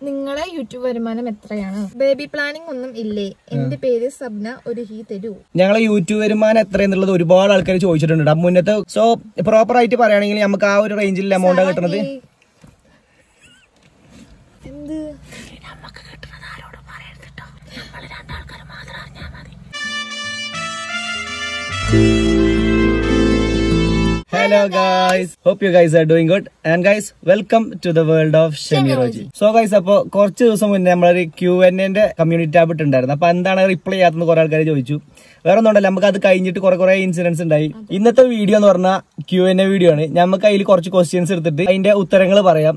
നിങ്ങളെ യൂട്യൂബ് വരുമാനം എത്രയാണ് ബേബി പ്ലാനിംഗ് ഒന്നും ഇല്ലേ എന്റെ പേര് സബ്ന ഒരു ഹീ തരൂ ഞങ്ങളെ യൂട്യൂബ് വരുമാനം എത്രയെന്നുള്ളത് ഒരുപാട് ആൾക്കാർ ചോദിച്ചിട്ടുണ്ട് അപ്പൊ മുന്നത്തെ സോ പ്രോപ്പർ ആയിട്ട് പറയുകയാണെങ്കിൽ നമുക്ക് ആ ഒരു റേഞ്ചിൽ എമൗണ്ട് കിട്ടുന്നത് എന്ത് hello guys hope you guys are doing good and guys welcome to the world of ഷെമിറോജി സോ ഗൈസ് അപ്പൊ കുറച്ച് ദിവസം മുന്നേ നമ്മളൊരു ക്യൂ എൻ എന്റെ കമ്മ്യൂണിറ്റി ടാബ് ഇട്ടുണ്ടായിരുന്നു അപ്പൊ എന്താണ് റിപ്ലൈ ചെയ്യാത്തെന്ന് കുറെ ആൾക്കാർ ചോദിച്ചു വേറെ ഒന്നുമല്ല നമുക്ക് അത് കഴിഞ്ഞിട്ട് കുറെ കുറെ ഇൻസിഡൻസ് ഉണ്ടായി ഇന്നത്തെ വീഡിയോ എന്ന് പറഞ്ഞാൽ ക്യൂ എൻ എ വീഡിയോ ആണ് നമുക്ക് അതിൽ കുറച്ച് ക്വസ്റ്റ്യൻസ് എടുത്തിട്ട് അതിന്റെ ഉത്തരങ്ങൾ പറയാം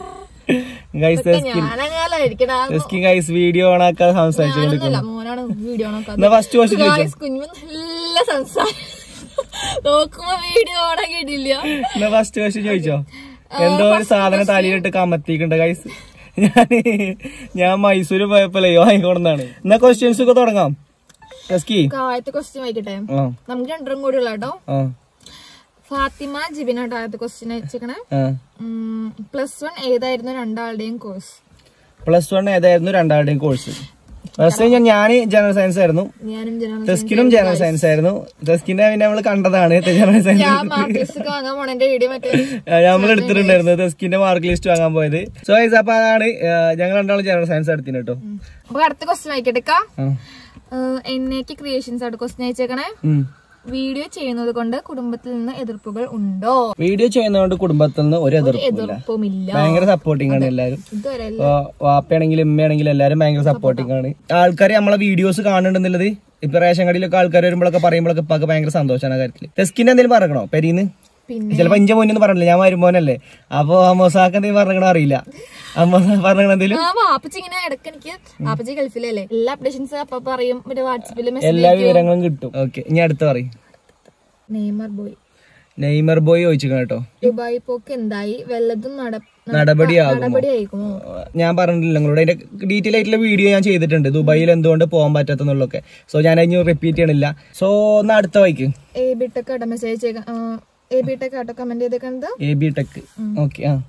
ഗൈസ് ഞാനങ്ങാലായിരിക്കണ ടെസ്കിങ് ഗൈസ് വീഡിയോ ഓണാക്കാൻ സംസാരിച്ചുകൊണ്ടിരിക്കുന്നു മോനാണ് വീഡിയോ എന്നാ ഫസ്റ്റ് ക്വസ്റ്റ്യൻ ചോദിച്ചോ കുഞ്ഞു നല്ല സംസാരം നോക്കുമ്പോ വീഡിയോ ഓണാക്കിയിട്ടില്ല എന്നാ ഫസ്റ്റ് ക്വസ്റ്റ്യൻ ചോദിച്ചോ എന്തോ ഒരു സാധനം തലയിലിട്ട് കമത്തിക്കുണ്ട് ഗൈസ് ഞാൻ ഞാൻ മൈസൂര് പോയപ്പോഴേ വാങ്ങിക്കൊണ്ടാണ് എന്നാ ക്വസ്റ്റ്യൻസ് ഒക്കെ തുടങ്ങാം ടെസ്കി ആദ്യത്തെ ക്വസ്റ്റ്യൻ വായിക്കട്ടെ ആ നമുക്ക് രണ്ടും കൂടി ഉള്ള കേട്ടോ ആ ഫാത്തിമ ജിബിനായിട്ട് ആദ്യത്തെ ക്വസ്റ്റ്യൻ അയച്ചേക്കണേ ആ പ്ലസ് വൺ ഏതായിരുന്നു രണ്ടാളുടെയും കോഴ്സ് പ്ലസ് വൺ ഏതായിരുന്നു രണ്ടാളുടെയും കോഴ്സ് ഫസ്റ്റ് ഞാൻ ഞാൻ ജനറൽ സയൻസ് ആയിരുന്നു ഞാനും ജനറൽ ടെസ്കിനും ജനറൽ സയൻസ് ആയിരുന്നു ടെസ്കിന്റെ പിന്നെ നമ്മള് കണ്ടതാണ് ജനറൽ സയൻസ് ഞാൻ മാർക്കസ് ഒക്കെ വാങ്ങാൻ പോണെന്റെ വീഡിയോ മറ്റേ നമ്മൾ എടുത്തിട്ടുണ്ടായിരുന്നു ടെസ്കിന്റെ മാർക്ക് ലിസ്റ്റ് വാങ്ങാൻ പോയത് സോ ഗൈസ് അപ്പൊ അതാണ് ആ, ഞങ്ങൾ രണ്ടാളും ജനറൽ സയൻസ് എടുത്തിന് കേട്ടോ അപ്പൊ അടുത്ത ക്വസ്റ്റ്യൻ വായിക്കട്ടെ ആ. എന്നേക്ക് ക്രിയേഷൻസ് ആയിട്ട് ക്വസ്റ്റ്യൻ അയച്ചേക്കണേ ഉം. വീഡിയോ ചെയ്യുന്നത് കൊണ്ട് കുടുംബത്തിൽ നിന്ന് എതിർപ്പുകൾ ഉണ്ടോ വീഡിയോ ചെയ്യുന്നതുകൊണ്ട് കുടുംബത്തിൽ നിന്ന് ഒരു എതിർപ്പില്ല എതിർപ്പുമില്ല ഭയങ്കര സപ്പോർട്ടിംഗ് ആണ് എല്ലാരും ഇതുവരെ അല്ല. ഇപ്പൊ വാപ്പയാണെങ്കിലും ഉമ്മയാണെങ്കിലും എല്ലാരും ഭയങ്കര സപ്പോർട്ടിംഗ് ആണ് ആൾക്കാർ നമ്മളെ വീഡിയോസ് കാണുന്നുണ്ടെന്നുള്ളത് ഇപ്പൊ റേഷൻ കടയിലൊക്കെ ആൾക്കാർ വരുമ്പോഴൊക്കെ പറയുമ്പോഴൊക്കെ ഇപ്പൊക്കെ ഭയങ്കര സന്തോഷമാണ് ആ കാര്യത്തില് ടെസ്കിന്റെ എന്തെങ്കിലും പറയണോ പെരീന്ന് പിന്നെ ചിലപ്പോ ഇഞ്ച മുന്നൊന്നും പറഞ്ഞില്ല ഞാൻ വരുമ്പോനല്ലേ അപ്പൊ മൊസാക്ക് എന്തെങ്കിലും പറഞ്ഞോ അറിയില്ല അമ്മ പറഞ്ഞ എന്തെങ്കിലും ആ വാപ്പച്ചി ഇങ്ങനെ ഇടയ്ക്ക് എനിക്ക് വാപ്പച്ചി ഗൾഫിലല്ലേ എല്ലാ അപ്ഡേഷൻസ് അപ്പൊ പറയും മറ്റേ വാട്സപ്പില് എല്ലാ മെസ്സേജ് വിവരങ്ങളും കിട്ടും ഓക്കെ ഇനി അടുത്ത പറയും നെയ്മർ ബോയ് നെയ്മർ ബോയ് ചോദിച്ചിരിക്കണം കേട്ടോ ദുബായ് പോക്ക് എന്തായി വല്ലതും നട- നടപടിയാകുമോ നടപടി ആയിക്കുമോ ഞാൻ പറഞ്ഞിട്ടില്ല നിങ്ങളോട് അതിന്റെ ഡീറ്റെയിൽ ആയിട്ടുള്ള വീഡിയോ ഞാൻ ചെയ്തിട്ടുണ്ട് ദുബായിൽ എന്തുകൊണ്ട് പോകാൻ പറ്റാത്തെന്നുള്ളതൊക്കെ സോ ഞാൻ അതിന് റിപ്പീറ്റ് ചെയ്യണില്ല സോ ഒന്ന് അടുത്ത വായിക്ക് A B tech auto message അയച്ചേക്കാം A B tech auto comment ചെയ്തേക്കുന്നത് എ ബി ടെക് ഓക്കെ ആ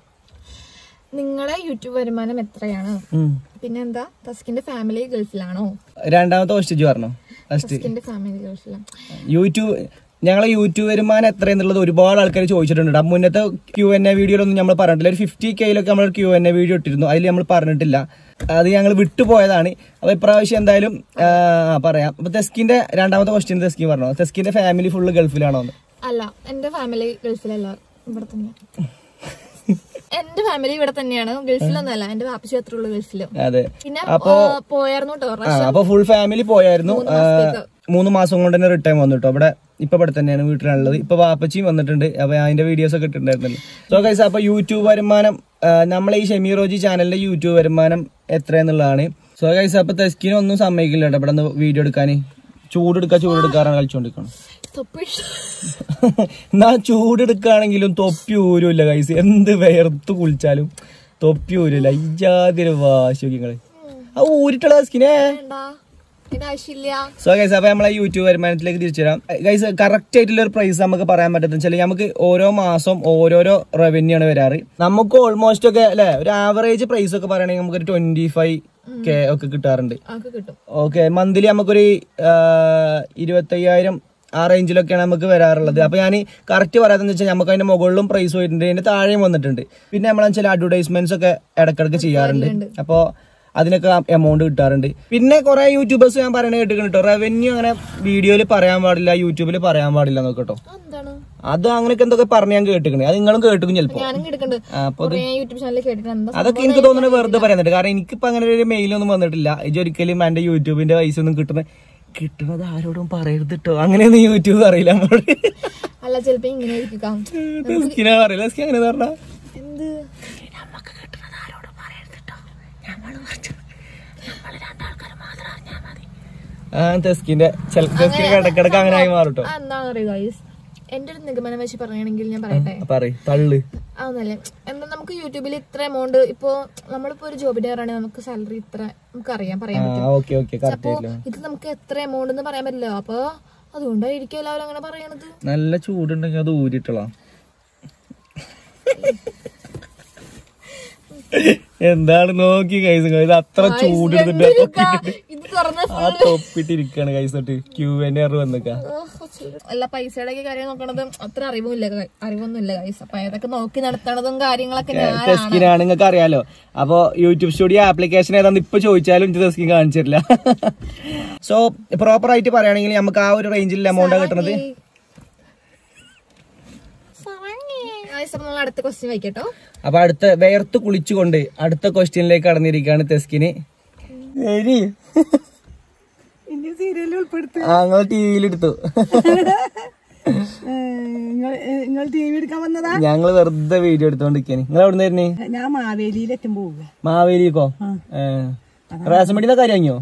നിങ്ങളെ യൂട്യൂബ് വരുമാനം എത്രയാണ് ഉം. പിന്നെന്താ തസ്കിന്റെ ഫാമിലി ഗൾഫിലാണോ രണ്ടാമത്തെ ക്വസ്റ്റ്യൻ പറഞ്ഞോ ഫസ്റ്റ് തസ്കിന്റെ ഫാമിലി ഗൾഫിലാണ് യൂട്യൂബ് ഞങ്ങളെ യൂട്യൂബ് വരുമാനം എത്രയെന്നുള്ളത് ഒരുപാട് ആൾക്കാർ ചോദിച്ചിട്ടുണ്ട് ആ മുന്നത്തെ ക്യൂ എൻ എ വീഡിയോയിലൊന്നും നമ്മൾ പറഞ്ഞിട്ടില്ല ഒരു ഫിഫ്റ്റി കെയിലൊക്കെ നമ്മൾ ക്യൂ എൻ എ വീഡിയോ ഇട്ടിരുന്നു അതിൽ നമ്മൾ പറഞ്ഞിട്ടില്ല അത് ഞങ്ങൾ വിട്ടുപോയതാണ് അപ്പൊ ഇപ്രാവശ്യം എന്തായാലും ആ, പറയാം അപ്പൊ തെസ്കിന്റെ രണ്ടാമത്തെ ക്വസ്റ്റ്യൻ തെസ്കി പറഞ്ഞോ തെസ്കിന്റെ ഫാമിലി ഫുള്ള് ഗൾഫിലാണോ എന്ന് അല്ല എന്റെ ഫാമിലി ഗൾഫിലല്ല ഇവിടെ തന്നെ എന്റെ ഫാമിലി ഇവിടെ തന്നെയാണ് ഗൾഫിലൊന്നും അല്ല എന്റെ വാപ്പച്ചി അത്ര ഉള്ളു ഗൾഫില് അതെ പിന്നെ അപ്പോ ആ, പോയായിരുന്നു കേട്ടോ ആ അപ്പൊ ഫുൾ ഫാമിലി പോയായിരുന്നു ആ, മൂന്ന് മാസം കൊണ്ട് തന്നെ റിട്ടേൺ വന്നു കേട്ടോ അവിടെ ഇപ്പൊ ഇവിടെ തന്നെയാണ് വീട്ടിലുള്ളത് ഇപ്പൊ വാപ്പച്ചിയും വന്നിട്ടുണ്ട് അപ്പൊ അതിന്റെ വീഡിയോസ് ഒക്കെ ഇട്ടിട്ടുണ്ടായിരുന്നല്ലോ സോ ഗൈസ് അപ്പൊ യൂട്യൂബ് വരുമാനം ആ, നമ്മളെ ഈ ഷെമീറോജി ചാനലിന്റെ യൂട്യൂബ് വരുമാനം എത്രയെന്നുള്ളതാണ് സോ ഗൈസ് അപ്പൊ തെസ്കിനെ ഒന്നും സമ്മതിക്കില്ല കേട്ടോ ഇവിടെ നിന്ന് വീഡിയോ എടുക്കാൻ ചൂടെടുക്കുക ചൂടെടുക്കാറാണ് കളിച്ചോണ്ടിരിക്കണം തൊപ്പി എന്നാ ചൂടെടുക്കുകയാണെങ്കിലും തൊപ്പി ഊരില്ല ഗൈസ് എന്ത് വേർത്ത് കുളിച്ചാലും തൊപ്പി ഊരില്ല ഇജാതിരി വാശി നിങ്ങള് ആ ഊരിട്ടുള്ള തെസ്കിനെ വേണ്ട ഇതിന്റെ ആവശ്യമില്ല സോ ഗൈസ് അപ്പൊ നമ്മളെ യൂട്യൂബ് വരുമാനത്തിലേക്ക് തിരിച്ചു തരാം ഗൈസ് കറക്റ്റ് ആയിട്ടുള്ള ഒരു പ്രൈസ് നമുക്ക് പറയാൻ പറ്റുന്ന വെച്ചാൽ നമുക്ക് ഓരോ മാസം ഓരോരോ റവന്യൂ ആണ് വരാറ് നമുക്ക് ഓൾമോസ്റ്റ് ഒക്കെ അല്ലെ ഒരു ആവറേജ് പ്രൈസ് ഒക്കെ പറയുകയാണെങ്കിൽ നമുക്ക് ഒരു ട്വന്റി ഫൈവ് കെ ഒക്കെ കിട്ടാറുണ്ട് ആൾക്ക് കിട്ടും ഓക്കെ മന്ത്ലി നമുക്കൊരു ഇരുപത്തയ്യായിരം ആ റേഞ്ചിലൊക്കെയാണ് നമുക്ക് വരാറുള്ളത് അപ്പൊ ഞാൻ കറക്റ്റ് പറയാതെന്ന് വെച്ചാൽ നമുക്ക് അതിന്റെ മുകളിലും പ്രൈസ് വരുന്നുണ്ട് അതിന്റെ താഴെയും വന്നിട്ടുണ്ട് പിന്നെ നമ്മൾ ചില അഡ്വർടൈസ്മെന്റ്സ് ഒക്കെ ഇടക്കിടക്ക് ചെയ്യാറുണ്ട് അപ്പോ അതിനൊക്കെ എമൗണ്ട് കിട്ടാറുണ്ട് പിന്നെ കുറെ യൂട്യൂബേഴ്സ് ഞാൻ പറയണ കേട്ടിട്ടുണ്ട് കേട്ടോ റവന്യൂ അങ്ങനെ വീഡിയോയിൽ പറയാൻ പാടില്ല യൂട്യൂബിൽ പറയാൻ പാടില്ല എന്നൊക്കെ കേട്ടോ എന്താണ് അത് അങ്ങനെയൊക്കെ എന്തൊക്കെ പറഞ്ഞ് ഞാൻ കേട്ടിക്കണേ അത് നിങ്ങളും കേട്ടിക്കും ചിലപ്പോ ഞാനും കേട്ടിട്ടുണ്ട് ആ, അപ്പൊ കുറേ യൂട്യൂബ് ചാനലിൽ കേട്ടിട്ടുണ്ട് എന്താ അതൊക്കെ എനിക്ക് തോന്നുന്നത് വെറുതെ പറയുന്നുണ്ട് കാരണം എനിക്കിപ്പോ അങ്ങനെ ഒരു മെയിലൊന്നും വന്നിട്ടില്ല ഇത് ഒരിക്കലും എന്റെ യൂട്യൂബിന്റെ പൈസ ഒന്നും കിട്ടുന്ന കിട്ടുന്നത് ആരോടും പറയരുത് കേട്ടോ അങ്ങനെയൊന്നും യൂട്യൂബ് അറിയില്ല നമ്മളോട് അല്ല ചിലപ്പോ ഇങ്ങനെ ഇരിക്കാം സ്കിനാ പറയില്ല സ്കി അങ്ങനെ പറഞ്ഞ എന്ത് ആ തെസ്കിന്റെ തെസ്കിന് കിടക്കിടക്ക് അങ്ങനെ ആയി മാറും കേട്ടോ ആ, എന്താണെന്ന് അറിയുക ഗൈസ് എന്റെ ഒരു നിഗമനം വെച്ച് പറയുകയാണെങ്കിൽ ഞാൻ പറയട്ടെ പറയ് തള്ളു അതൊന്നല്ലേ എന്താ നമുക്ക് യൂട്യൂബിൽ ഇത്ര എമൗണ്ട് ഇപ്പോ നമ്മളിപ്പോ ഒരു ജോബിന്റെ പറയുകയാണെങ്കിൽ നമുക്ക് സാലറി ഇത്ര നമുക്ക് അറിയാൻ പറയാൻ ആ പറ്റും ഓക്കെ ഓക്കെ കറക്റ്റ് അപ്പോ ആയില്ല ഇത് നമുക്ക് എത്ര എമൗണ്ട് എന്ന് പറയാൻ പറ്റില്ല അപ്പൊ അതുകൊണ്ടായിരിക്കും എല്ലാവരും അങ്ങനെ പറയണത് നല്ല ചൂടുണ്ടെങ്കിൽ അത് ഊരിട്ടളാ എന്താണ് നോക്കി കൈസ് കൈസ് അത്ര ചൂടെടുത്തിട്ട് ആ തൊപ്പിട്ടിട്ട് ഇത് തുറന്ന ആ തൊപ്പിട്ടിരിക്കാണ് കൈസ് തൊട്ട് ക്യൂ എന്നെ വന്നിക്ക അല്ല പൈസയുടെ ഒക്കെ കാര്യം നോക്കണത് അത്ര അറിവുമില്ല ഗ- അറിവൊന്നുമില്ല കൈസ് അപ്പൊ അതൊക്കെ നോക്കി നടത്തണതും കാര്യങ്ങളൊക്കെ ഞാനാണ് ടെസ്കിനാണ് നിങ്ങൾക്ക് അറിയാലോ അപ്പൊ യൂട്യൂബ് സ്റ്റുഡിയോ ആപ്ലിക്കേഷൻ ഏതാന്ന് ഇപ്പൊ ചോദിച്ചാലും എനിക്ക് ടെസ്കിൻ കാണിച്ചിട്ടില്ല സോ പ്രോപ്പർ ആയിട്ട് പറയുകയാണെങ്കിൽ നമുക്ക് ആ ഒരു റേഞ്ചിൽ എമൗണ്ട് കിട്ടുന്നത് ഗൈസ് അപ്പൊ നമ്മൾ അടുത്ത ക്വസ്റ്റ്യൻ വായിക്കട്ടോ അപ്പൊ അടുത്ത വേർത്ത് കുളിച്ചുകൊണ്ട് അടുത്ത ക്വസ്റ്റ്യനിലേക്ക് കടന്നിരിക്കുകയാണ് തെസ്കിന് ശരി ഇനി സീരിയലിൽ ഉൾപ്പെടുത്തു ആ നിങ്ങൾ ടി വിയിലെടുത്തു നിങ്ങൾ ടി വി എടുക്കാൻ വന്നതാ ഞങ്ങള് വെറുതെ വീഡിയോ എടുത്തോണ്ടിരിക്കാന് നിങ്ങൾ എവിടെ നിന്ന് ഞാൻ മാവേലിയിലെത്തും പോവുക മാവേലിക്കോ റേഷൻ പടിയുടെ കാര്യം വാങ്ങിയോ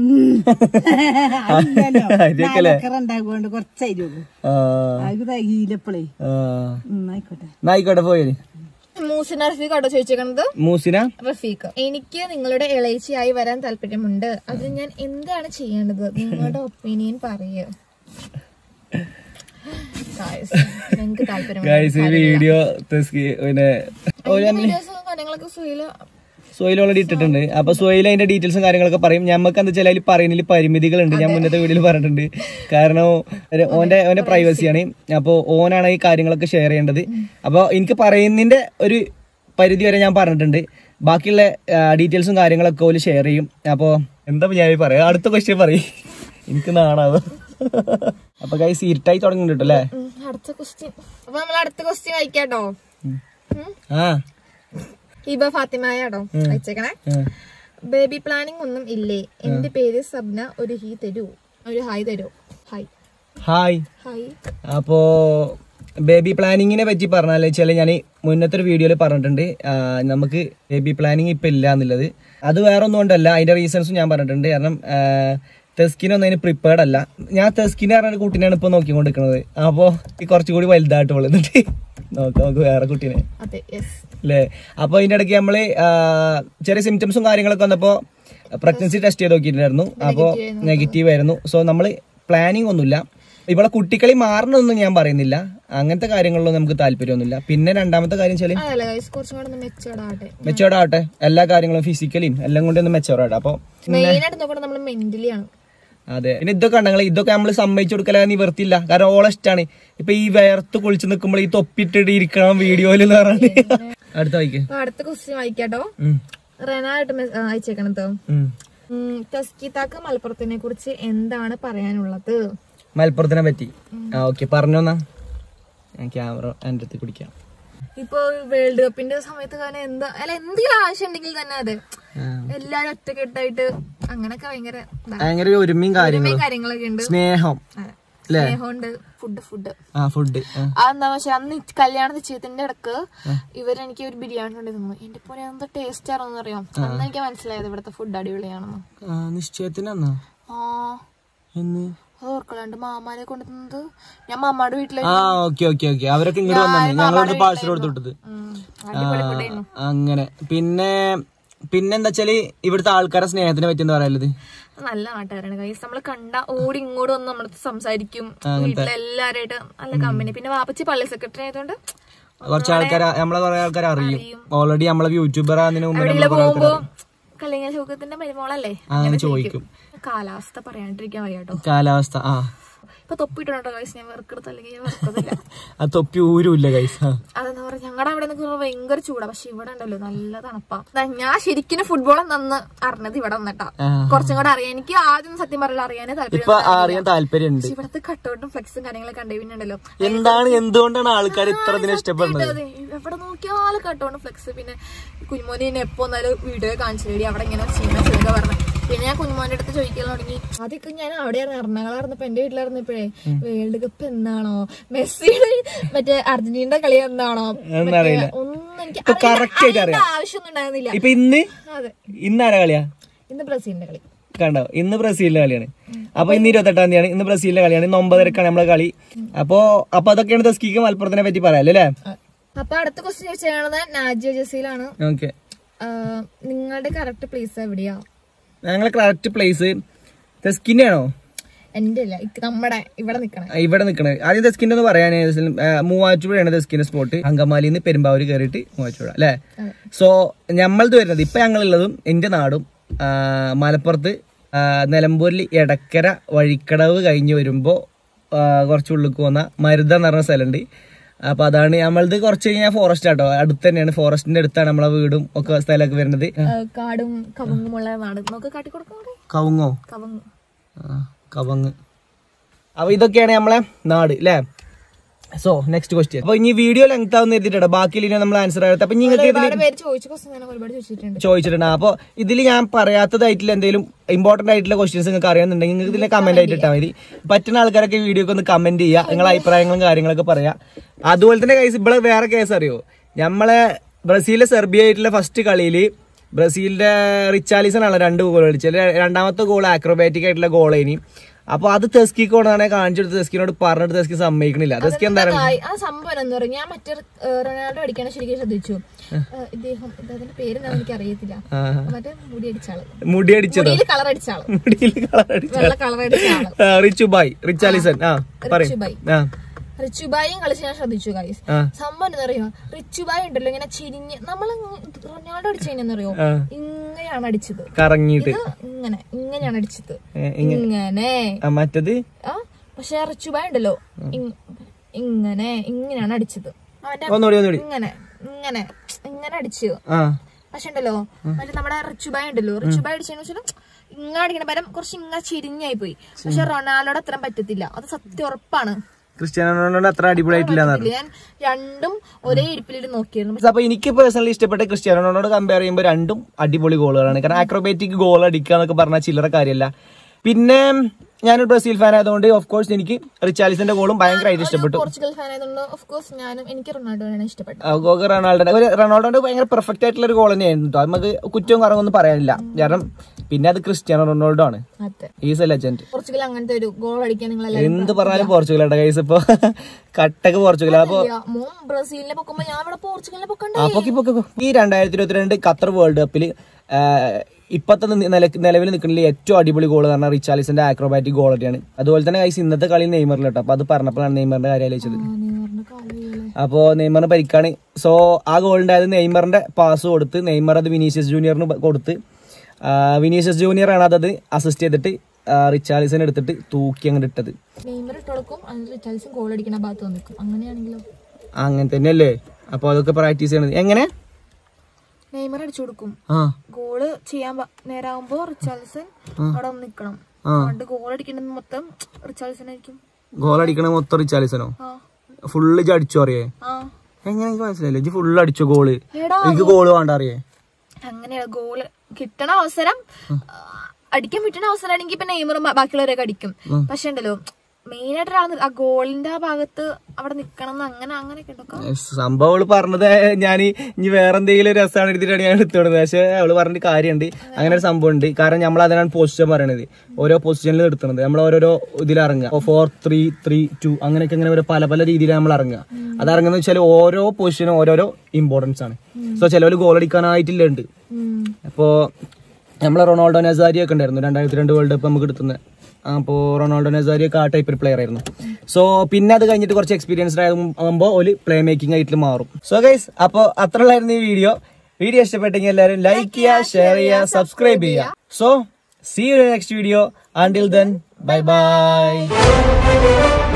അരിയൊക്കെയല്ലേ ഉണ്ടാകുകൊണ്ട് കുറച്ചായിരുന്നു ആ അത് തകീലപ്പോളേ ആ ആയിക്കോട്ടെ നായിക്കോട്ടെ പോയി മൂസിന റഫീഖ് ആട്ടോ ചോദിച്ചേക്കണത് മൂസിന റഫീഖ് എനിക്ക് നിങ്ങളുടെ ഇളയിച്ചയായി വരാൻ താല്പര്യമുണ്ട് അത് ഞാൻ എന്താണ് ചെയ്യേണ്ടത് നിങ്ങളുടെ ഒപ്പീനിയൻ പറയൂ Guys, നിങ്ങൾക്ക് താല്പര്യം ഗൈസ് ഈ വീഡിയോ പിന്നെ വീഡിയോസും കാര്യങ്ങളൊക്കെ സുഖയില് സോയിൽ ഓൾറെഡി ഇട്ടിട്ടുണ്ട് അപ്പൊ സോയിൽ അതിന്റെ ഡീറ്റെയിൽസും കാര്യങ്ങളൊക്കെ പറയും ഞമ്മക്ക് എന്താ വെച്ചാൽ അതിൽ പറയുന്നതിൽ പരിമിതികളുണ്ട് ഞാൻ മുന്നത്തെ വീഡിയോയിൽ പറഞ്ഞിട്ടുണ്ട് കാരണം ഒരു ഓന്റെ ഓന്റെ പ്രൈവസിയാണ് അപ്പോൾ ഓനാണ് ഈ കാര്യങ്ങളൊക്കെ ഷെയർ ചെയ്യേണ്ടത് അപ്പോൾ എനിക്ക് പറയുന്നതിന്റെ ഒരു പരിധി വരെ ഞാൻ പറഞ്ഞിട്ടുണ്ട് ബാക്കിയുള്ള ഡീറ്റെയിൽസും കാര്യങ്ങളൊക്കെ ഓല് ഷെയർ ചെയ്യും അപ്പോൾ എന്താ ഞാൻ പറയാ അടുത്ത ക്വസ്റ്റ്യൻ പറയും എനിക്ക് നാണാവ് അപ്പൊ ഗൈസ് ഇരുട്ടായി തുടങ്ങിയിട്ടുണ്ട് അല്ലേ ഉം, അടുത്ത ക്വസ്റ്റ്യൻ അപ്പൊ നമ്മൾ അടുത്ത ക്വസ്റ്റ്യൻ വായിക്കാട്ടോ ഉം. ആ ഹിബ ഫാത്തിമായാടോ അയച്ചേക്കണേ ആ. ബേബി പ്ലാനിങ് ഒന്നും ഇല്ലേ എന്റെ പേര് സബ്ന ഒരു ഹീ തരൂ ഒരു ഹായ് തരൂ ഹായ് ഹായ് ഹായ് അപ്പോ ബേബി പ്ലാനിങ്ങിനെ പറ്റി പറഞ്ഞാൽ വെച്ചാൽ ഞാൻ മുന്നത്തെ ഒരു വീഡിയോയിൽ പറഞ്ഞിട്ടുണ്ട് ആ, നമുക്ക് ബേബി പ്ലാനിങ് ഇപ്പൊ ഇല്ല എന്നുള്ളത് അത് വേറെ ഒന്നും കൊണ്ടല്ല അതിന്റെ റീസൺസും ഞാൻ പറഞ്ഞിട്ടുണ്ട് കാരണം തെസ്കിനൊന്നും അതിന് പ്രിപ്പയർഡ് അല്ല ഞാൻ തെസ്കിനെ പറഞ്ഞ ഒരു കുട്ടീനെയാണ് ഇപ്പൊ നോക്കിക്കൊണ്ടിരിക്കുന്നത് അപ്പോ ഈ കുറച്ചുകൂടി വലുതായിട്ട് വളർന്നിട്ട് നോക്കാം നമുക്ക് വേറെ കുട്ടീനെ അതെ യെസ് അല്ലേ അപ്പൊ അതിന്റെ ഇടയ്ക്ക് നമ്മള് ആ, ചെറിയ സിംറ്റംസും കാര്യങ്ങളൊക്കെ വന്നപ്പോ പ്രഗ്നൻസി ടെസ്റ്റ് ചെയ്ത് നോക്കിയിട്ടുണ്ടായിരുന്നു അപ്പോ നെഗറ്റീവ് ആയിരുന്നു സോ നമ്മള് പ്ലാനിങ് ഒന്നുമില്ല ഇവിടെ കുട്ടികളി മാറണമെന്നും ഞാൻ പറയുന്നില്ല അങ്ങനത്തെ കാര്യങ്ങളിലൊന്നും നമുക്ക് താല്പര്യമൊന്നുമില്ല പിന്നെ രണ്ടാമത്തെ കാര്യം വെച്ചാല് അതല്ല ഗൈസ് കുറച്ചും കൂടെ ഒന്ന് മെച്ചോർഡ് ആവട്ടെ മെച്ചോർഡ് ആവട്ടെ എല്ലാ കാര്യങ്ങളും ഫിസിക്കലിയും എല്ലാം കൊണ്ടും ഒന്ന് മെച്ചോർഡ് ആവട്ടെ അപ്പൊ മെയിൻ ആയിട്ട് നോക്കണത് നമ്മൾ മെന്റലി ആണ് അതെ പിന്നെ ഇതൊക്കെ ഉണ്ടെങ്കിൽ ഇതൊക്കെ നമ്മൾ സമ്മതിച്ചു കൊടുക്കല നിവർത്തില്ല കാരണം ഓളെ ഇഷ്ടാണ് ഇപ്പൊ ഈ വേർത്ത് കുളിച്ച് നിൽക്കുമ്പോൾ ഈ തൊപ്പിട്ടിട്ട് ഇരിക്കണം വീഡിയോയിൽ എന്ന് പറഞ്ഞിട്ട് അടുത്ത വായിക്ക് അപ്പൊ അടുത്ത ക്വസ്റ്റ്യൻ വായിക്കാട്ടോ ഉം. റെനായിട്ട് അയച്ചേക്കണത് ഉം. തസ്കിതാക്ക് മലപ്പുറത്തിനെ കുറിച്ച് എന്താണ് പറയാനുള്ളത് മലപ്പുറത്തിനെ പറ്റി ആ ഓക്കെ പറഞ്ഞോന്നാ ഞാൻ ക്യാമറ എൻ്റെ അടുത്ത് പിടിക്കാം ഇപ്പൊ വേൾഡ് കപ്പിന്റെ സമയത്ത് കാരണം എന്താ അല്ല എന്തെങ്കിലും ആവശ്യം ഉണ്ടെങ്കിൽ തന്നെ അതെ എല്ലാരും ഒറ്റക്കെട്ടായിട്ട് അങ്ങനൊക്കെ ഭയങ്കര ഇതാ. ഭയങ്കര ഒരു ഒരുമയും കാര്യങ്ങളും ഒരുമയും കാര്യങ്ങളൊക്കെ ഉണ്ട് സ്നേഹം അതെ. അല്ലേ സ്നേഹമുണ്ട് ഫുഡ് ഫുഡ് ആ ഫുഡ് അതെന്താ പക്ഷെ അന്ന് ഈ കല്യാണ നിശ്ചയത്തിന്റെ ഇടക്ക് ഇവരെനിക്ക് ഒരു ബിരിയാണി കൊണ്ട് തന്നു എന്റെ പോലെ എന്ത് ടേസ്റ്റ് ആണെന്ന് അറിയാം അന്ന് എനിക്ക് മനസ്സിലായത് ഇവിടുത്തെ ഫുഡ് അടിപൊളിയാണെന്ന് നിശ്ചയത്തിനാ ആ എന്ന് അത് ഓർക്കളാണ്ട് മാമാനെ കൊണ്ട് തന്നത് ഞാൻ മാമാടെ വീട്ടിലെ ആ ഓക്കെ ഓക്കെ ഓക്കെ അവരൊക്കെ ഇങ്ങോട്ട് വന്നു ഞങ്ങളോട് പാഴ്സൽ കൊടുത്തു വിട്ടത് ഉം, ആ, അടിപൊളി ഫുഡായിരുന്നു അങ്ങനെ പിന്നെ പിന്നെന്താ വെച്ചാല് ഇവിടുത്തെ ആൾക്കാരെ സ്നേഹത്തിനെ പറ്റി എന്താ പറയാനുള്ളത് നല്ല നാട്ടുകാരാണ് കൈസ് നമ്മള് കണ്ട ഓടി ഇങ്ങോട്ട് വന്ന് നമ്മളടുത്ത് സംസാരിക്കും വീട്ടിലെ എല്ലാരായിട്ട് നല്ല കമ്പനി പിന്നെ വാപ്പച്ചി പള്ളി സെക്രട്ടറി ആയതുകൊണ്ട് കുറച്ച് ആൾക്കാരെ നമ്മളെ കുറെ ആൾക്കാരെ അറിയും ഓൾറെഡി നമ്മളെ യൂട്യൂബർ ആകുന്നതിന് മുമ്പ് എവിടെയെങ്കിലും പോകുമ്പോ കല്യാണ ശോകത്തിന്റെ മരുമോളല്ലേ അങ്ങനെ ചോദിക്കും കാലാവസ്ഥ പറയാണ്ടിരിക്കാൻ വയ്യാട്ടോ കാലാവസ്ഥ ആ ഇപ്പൊ തൊപ്പിട്ടുണ്ടോ കൈസ് ഞാൻ വെറുക്കെടുത്ത് അല്ലെങ്കിൽ ഞാൻ വെറുക്കത്തില്ല ആ തൊപ്പി ഊരുമില്ല കൈസ അതെന്താ പറയാ ഞങ്ങളുടെ അവിടെ നിന്നൊക്കെ ഭയങ്കര ചൂടാ പക്ഷെ ഇവിടെ ഉണ്ടല്ലോ നല്ല തണുപ്പാ ദാ ഞാൻ ശരിക്കും ഫുട്ബോൾ നന്ന് അറിഞ്ഞത് ഇവിടെ വന്നിട്ടാ ആ. കുറച്ചും കൂടെ അറിയാൻ എനിക്ക് ആദ്യം സത്യം പറയില്ല അറിയാനേ താല്പര്യം ഇപ്പൊ അറിയാൻ താല്പര്യമുണ്ട് പക്ഷെ ഇവിടത്തെ കട്ടൗട്ടും ഫ്ലെക്സും കാര്യങ്ങളൊക്കെ കണ്ടു പിന്നെ ഉണ്ടല്ലോ എന്താണ് എന്തുകൊണ്ടാണ് ആൾക്കാർ ഇത്ര ഇതിനെ ഇഷ്ടപ്പെടുന്നത് അതെ എവിടെ നോക്കിയാലും കട്ടൗണ്ട് ഫ്ലെക്സ് പിന്നെ കുഞ്ഞുമോനെ എപ്പോ എന്നാലും വീഡിയോ കാണിച്ചു തരി അവിടെ ഇങ്ങനെ ചെയ്യുന്ന ചെയ്തൊക്കെ പറഞ്ഞു പിന്നെ ഞാൻ കുഞ്ഞുമോന്റെ അടുത്ത് ചോദിക്കാൻ തുടങ്ങി ആദ്യമൊക്കെ ഞാൻ അവിടെയായിരുന്നു എറണാകുളമായിരുന്നപ്പോ എന്റെ വീട്ടിലായിരുന്നപ്പോഴേ വേൾഡ് കപ്പ് എന്നാണോ മെസ്സിയുടെ മറ്റേ അർജന്റീനയുടെ കളി എന്നാണോ മറ്റേ ഒന്നും എനിക്ക് ഇപ്പൊ correct ആയിട്ട് അറിയേണ്ട ആവശ്യമൊന്നും ഉണ്ടായിരുന്നില്ല ഇപ്പൊ ഇന്ന് അതെ ഇന്ന് ആരാ കളിയാ ഇന്ന് ബ്രസീലിന്റെ കളി കണ്ടോ ഇന്ന് ബ്രസീലിന്റെ കളിയാണ് അപ്പൊ ഇന്ന് ഇരുപത്തെട്ടാം തീയതിയാണ് ഇന്ന് ബ്രസീലിന്റെ കളിയാണ് ഇന്ന് ഒമ്പതരക്കാണ് നമ്മളെ കളി അപ്പൊ അപ്പൊ അതൊക്കെയാണ് തസ്കിക്ക് മലപ്പുറത്തിനെ പറ്റി പറയാല്ലേ അല്ലേ അപ്പൊ അടുത്ത ക്വസ്റ്റ്യൻ ചോദിച്ചാണത് നാജിയ ജസീലാണ് ഓക്കെ ആഹ് നിങ്ങളുടെ കറക്റ്റ് പ്ലേസ് എവിടെയാ ഞങ്ങളെ കറക്റ്റ് പ്ലേസ് തസ്കിന്റെ ആണോ എന്റെ അല്ല ഇക്ക് നമ്മുടെ ഇവിടെ നിക്കണേ ആ, ഇവിടെ നിൽക്കണത് ആദ്യം ദസ്കിന്റെ ഒന്ന് പറയാൻ മൂവാറ്റുപുഴയാണ് ദസ്കിന്റെ സ്പോട്ട് അങ്കമാലിയിൽ നിന്ന് പെരുമ്പാവൂർ കയറിയിട്ട് മൂവാറ്റുപുഴ അല്ലേ സോ ഞമ്മളത് വരുന്നത് ഇപ്പൊ ഞങ്ങളുള്ളതും എന്റെ നാടും ആ, മലപ്പുറത്ത് ആ, നിലമ്പൂരിൽ എടക്കര വഴിക്കടവ് കഴിഞ്ഞ് വരുമ്പോ ആ, കുറച്ച് ഉള്ളിലേക്ക് പോകുന്ന മരുത എന്ന് പറഞ്ഞ സ്ഥലമുണ്ട് അപ്പൊ അതാണ് നമ്മളത് കുറച്ച് കഴിഞ്ഞാൽ ഫോറസ്റ്റ് ആട്ടോ അടുത്ത് തന്നെയാണ് ഫോറസ്റ്റിന്റെ അടുത്താണ് നമ്മളെ വീടും ഒക്കെ സ്ഥലമൊക്കെ വരുന്നത് ഏഹ് കാടും കവുങ്ങുമുള്ള നാട് നമുക്ക് കാട്ടിക്കൊടുക്കാം അവിടെ കവുങ്ങോ കവുങ്ങ് ആ, കവങ്ങ് അപ്പൊ ഇതൊക്കെയാണ് നമ്മളെ നാട് അല്ലേ സോ നെക്സ്റ്റ് ക്വസ്റ്റ്യൻ അപ്പൊ ഇനി വീഡിയോ ലെങ്ത് ആവുന്ന എഴുതിയിട്ടുണ്ട് ബാക്കി ഇനി നമ്മൾ ആൻസർ ആയിട്ട് അപ്പൊ നിങ്ങൾക്ക് ഇതിൽ ഒരുപാട് പേര് ചോദിച്ച ക്വസ്റ്റ്യൻ ഞാൻ ഒരുപാട് ചോദിച്ചിട്ടുണ്ട് ചോദിച്ചിട്ടുണ്ട് അപ്പൊ ഇതിൽ ഞാൻ പറയാത്തതായിട്ടുള്ള എന്തെങ്കിലും ഇമ്പോർട്ടന്റ് ആയിട്ടുള്ള ക്വസ്റ്റ്യൻസ് നിങ്ങൾക്ക് അറിയാന്നുണ്ടെങ്കിൽ നിങ്ങൾക്ക് ഇതിലെ കമന്റ് ആയിട്ട് ഇട്ടാൽ മതി പറ്റുന്ന ആൾക്കാരൊക്കെ വീഡിയോക്ക് ഒന്ന് കമന്റ് ചെയ്യുക നിങ്ങളെ അഭിപ്രായങ്ങളും കാര്യങ്ങളൊക്കെ പറയാ അതുപോലെ തന്നെ കേസ് ഇവിടെ വേറെ കേസ് അറിയോ നമ്മളെ ബ്രസീലിലെ സെർബിയ ആയിട്ടുള്ള ഫസ്റ്റ് കളിയിൽ ബ്രസീലിന്റെ റിച്ചാലിസൺ ആണ് രണ്ട് ഗോൾ കളിച്ചത് രണ്ടാമത്തെ ഗോൾ ആക്രോബാറ്റിക് ആയിട്ടുള്ള ഗോൾ ഇനി അപ്പൊ അത് തെസ്കിക്കോടാണ് കാണിച്ചെടുത്ത് തെസ്കിനോട് പറഞ്ഞിട്ട് തെസ്കി സമ്മതിക്കണില്ല തെസ്കി എന്താണ് ആ- ആ സംഭവം എന്ന് പറഞ്ഞാൽ ഞാൻ മറ്റേ ഏഹ്, റൊണാൾഡോ അടിക്കാണ് ശരിക്കും ശ്രദ്ധിച്ചു ഏഹ്, ഇദ്ദേഹം ഇദ്ദേഹത്തിന്റെ പേരെന്താ എനിക്ക് അറിയത്തില്ല ആ, മറ്റേ മുടി അടിച്ച ആള് മുടി അടിച്ചതോ മുടിയിൽ കളർ അടിച്ച ആള് മുടിയിൽ കളർ അടിച്ച വെള്ള കളർ അടിച്ച ആള് റിച്ചു ബായ് റിച്ചാലിസൺ ആ പറയും റിച്ചുബായ് ആ റിച്ചുബായും കളിച്ച് ഞാൻ ശ്രദ്ധിച്ചു ഗൈസ് ആ. സംഭവം എന്താ റിച്ചുബായ് ഉണ്ടല്ലോ ഇങ്ങനെ ചെരിഞ്ഞ് നമ്മൾ റൊണാൾഡോ അടിച്ചതിനെന്നറിയോ ആ. ഇങ്ങനെയാണ് അടിച്ചത് കറങ്ങിയിട്ട് ഇത് ഇങ്ങനെ ഇങ്ങനെയാണ് അടിച്ചത് ഏ, ഇങ്ങ- ഇങ്ങനെ ആ, മറ്റത് ആ പക്ഷെ റിച്ചുബായ് ഉണ്ടല്ലോ ഇങ്- ഇങ്ങനെ ഇങ്ങനെയാണ് അടിച്ചത് അവന്റെ ഒന്നുകൂടി ഒന്നുകൂടി ഇങ്ങനെ ഇങ്ങനെ ഇങ്ങനെ അടിച്ചു ആ പക്ഷെ ഉണ്ടല്ലോ മറ്റേ നമ്മുടെ റിച്ചുബായ് ഉണ്ടല്ലോ റിച്ചുബായ് അടിച്ചതെന്ന് വെച്ചാൽ ഇങ്ങനെ അടിക്കണ പരം കുറച്ച് ഇങ്ങനെ ചിരിഞ്ഞായി പോയി പക്ഷെ റൊണാൾഡോയുടെ അത്രയും പറ്റത്തില്ല അത് സത്യം ഉറപ്പാണ് ക്രിസ്ത്യാനോ റൊണാൾഡോ അത്ര അടിപൊളിയായിട്ടില്ല ഞാൻ രണ്ടും ഒരേ ഇരിപ്പിലിട്ട് നോക്കിയിരുന്നു അപ്പൊ എനിക്ക് പേഴ്സണലി ഇഷ്ടപ്പെട്ട ക്രിസ്ത്യാനോ റൊണാൾഡോ കമ്പയർ ചെയ്യുമ്പോൾ രണ്ടും അടിപൊളി ഗോളുകളാണ് കാരണം ആക്രോബാറ്റിക് ഗോൾ അടിക്കുക എന്നൊക്കെ പറഞ്ഞാൽ ചില്ലറ കാര്യമല്ല പിന്നെ ഞാനൊരു ബ്രസീൽ ഫാൻ ആയതുകൊണ്ട് ഓഫ് കോഴ്സ് എനിക്ക് റിച്ചാലിസിന്റെ ഗോളും ഭയങ്കരമായിട്ട് ഇഷ്ടപ്പെട്ടു പോർച്ചുഗൽ ഫാൻ ആയതുകൊണ്ട് ഓഫ് കോഴ്സ് ഞാനും എനിക്ക് റൊണാൾഡോയാണ് ഇഷ്ടപ്പെട്ടത് ആ, ഗോഗ റൊണാൾഡോ ഒരു റൊണാൾഡോന്റെ ഭയങ്കര പെർഫെക്റ്റ് ആയിട്ടുള്ള ഒരു ഗോൾ തന്നെയായിരുന്നു കേട്ടോ നമുക്ക് കുറ്റവും കുറവൊന്നും പറയാനില്ല കാരണം പിന്നെ അത് ക്രിസ്ത്യാനോ റൊണാൾഡോ ആണ് അതെ ഈസ് എ ലെജൻഡ് പോർച്ചുഗൽ അങ്ങനത്തെ ഒരു ഗോൾ അടിക്കാൻ നിങ്ങൾ എന്ത് പറഞ്ഞാലും പോർച്ചുഗലാണ് കൈസ് ഇപ്പൊ കട്ടക്ക് പോർച്ചുഗൽ അപ്പൊ മോൻ ബ്രസീലിനെ പൊക്കുമ്പോ ഞാൻ ഇവിടെ പോർച്ചുഗലിനെ പൊക്കണ്ടേ ആ, പൊക്കി, പൊക്കി, പൊക്കി. ഈ രണ്ടായിരത്തി ഇരുപത്തിരണ്ട് ഖത്തർ വേൾഡ് കപ്പിൽ ഇപ്പത്തെ നിലവിൽ നിൽക്കുന്ന ഏറ്റവും അടിപൊളി ഗോൾ പറഞ്ഞാൽ റിച്ചാലിസിന്റെ ആക്രോബാറ്റിക് ഗോൾ ഒക്കെയാണ് അതുപോലെ തന്നെ കൈസ് ഇന്നത്തെ കളി നെയ്മറിൽ കേട്ടോ അപ്പൊ അത് പറഞ്ഞപ്പോഴാണ് നെയ്മറിന്റെ കാര്യം ആലോചിച്ചത് അപ്പോ നെയ്മറിന് പരിക്കാണ് സോ ആ ഗോൾ ഉണ്ടായത് നെയ്മറിന്റെ പാസ് കൊടുത്ത് നെയ്മർ അത് വിനീഷ്യസ് ജൂനിയറിന് കൊടുത്ത് ആ, വിനീഷ്യസ് ജൂനിയർ ആണ് അതത് അസിസ്റ്റ് ചെയ്തിട്ട് റിച്ചാലിസിനെ എടുത്തിട്ട് തൂക്കി അങ്ങോട്ട് ഇട്ടത് നെയ്മർ ഇട്ട് കൊടുക്കും എന്നിട്ട് റിച്ചാൽസും ഗോൾ അടിക്കണ ഭാഗത്ത് വന്നിക്കും അങ്ങനെയാണെങ്കിലോ അങ്ങനെ തന്നെയല്ലേ അപ്പൊ അതൊക്കെ പ്രാക്ടീസ് ചെയ്യണത് എങ്ങനെ നെയ്മർ അടിച്ചു കൊടുക്കും ആ ഗോള് ചെയ്യാൻ പ- നേരാവുമ്പോ റിച്ചാൽസൺ അവിടെ വന്ന് നിക്കണം ആ. അതുകൊണ്ട് ഗോൾ അടിക്കേണ്ടത് മൊത്തം റിച്ചാൽസൺ ആയിരിക്കും ഗോൾ അടിക്കണ മൊത്തം റിച്ചാലിസനോ ആ ഫുള്ള് ഇജ്ജ് അടിച്ചോ അറിയേ ആ എങ്ങനെ എനിക്ക് മനസ്സിലായില്ല ഇജ്ജ് ഫുള്ള് അടിച്ചോ ഗോള് എടാ എനിക്ക് ഗോള് വേണ്ട അറിയേ അങ്ങനെയാ ഗോള് കിട്ടണ അവസരം ആ, അടിക്കാൻ പറ്റുന്ന അവസരമാണെങ്കിൽ ഇപ്പൊ നെയ്മറും ബാ- ബാക്കിയുള്ളവരൊക്കെ അടിക്കും പക്ഷെ ഉണ്ടല്ലോ മെയിൻ ആയിട്ട് ഒരാൾ ആ ഗോളിന്റെ ആ ഭാഗത്ത് അവിടെ നിക്കണം എന്ന് അങ്ങനെ അങ്ങനെയൊക്കെ ഉണ്ടോ സംഭവം അവള് പറഞ്ഞത് ഞാൻ ഇനി വേറെ എന്തെങ്കിലും രസമാണ് എടുത്തിട്ടാണ് ഞാൻ എടുത്തോടുന്നത് പക്ഷെ അവള് പറഞ്ഞിട്ട് കാര്യമുണ്ട് അങ്ങനെ ഒരു സംഭവം ഉണ്ട് കാരണം നമ്മൾ അതിനാണ് പൊസിഷൻ പറയണത് ഓരോ പൊസിഷനിൽ നിർത്തുന്നത് നമ്മൾ ഓരോരോ ഇതിൽ ഇറങ്ങുക ഫോർ ത്രീ ത്രീ ടു അങ്ങനെയൊക്കെ ഇങ്ങനെ ഒരു പല പല രീതിയിൽ നമ്മൾ ഇറങ്ങുക അത് ഇറങ്ങുന്നത് വെച്ചാൽ ഓരോ പൊസിഷനും ഓരോരോ ഇമ്പോർട്ടൻസ് ആണ് സോ ചിലവർ ഗോൾ അടിക്കാനായിട്ടില്ല ഉണ്ട് അപ്പോ നമ്മളെ റൊണാൾഡോ നസാരി ഒക്കെ ഉണ്ടായിരുന്നു രണ്ടായിരത്തി രണ്ട് വേൾഡ് കപ്പ് നമുക്ക് എടുത്തുന്നത് അപ്പോൾ റൊണാൾഡോ നസാരി ഒക്കെ ആ ടൈപ്പ് ഒരു പ്ലെയർ ആയിരുന്നു സോ പിന്നെ അത് കഴിഞ്ഞിട്ട് കുറച്ച് എക്സ്പീരിയൻസ്ഡ് ആകുമ്പോൾ ഒരു പ്ലേ മേക്കിംഗ് ആയിട്ട് മാറും സോ ഗൈസ് അപ്പോൾ അത്ര ഉള്ളായിരുന്നു ഈ വീഡിയോ വീഡിയോ ഇഷ്ടപ്പെട്ടെങ്കിൽ എല്ലാവരും ലൈക്ക് ചെയ്യുക ഷെയർ ചെയ്യുക സബ്സ്ക്രൈബ് ചെയ്യുക so see you next video ആൻഡിൽ ദെൻ ബൈ ബൈ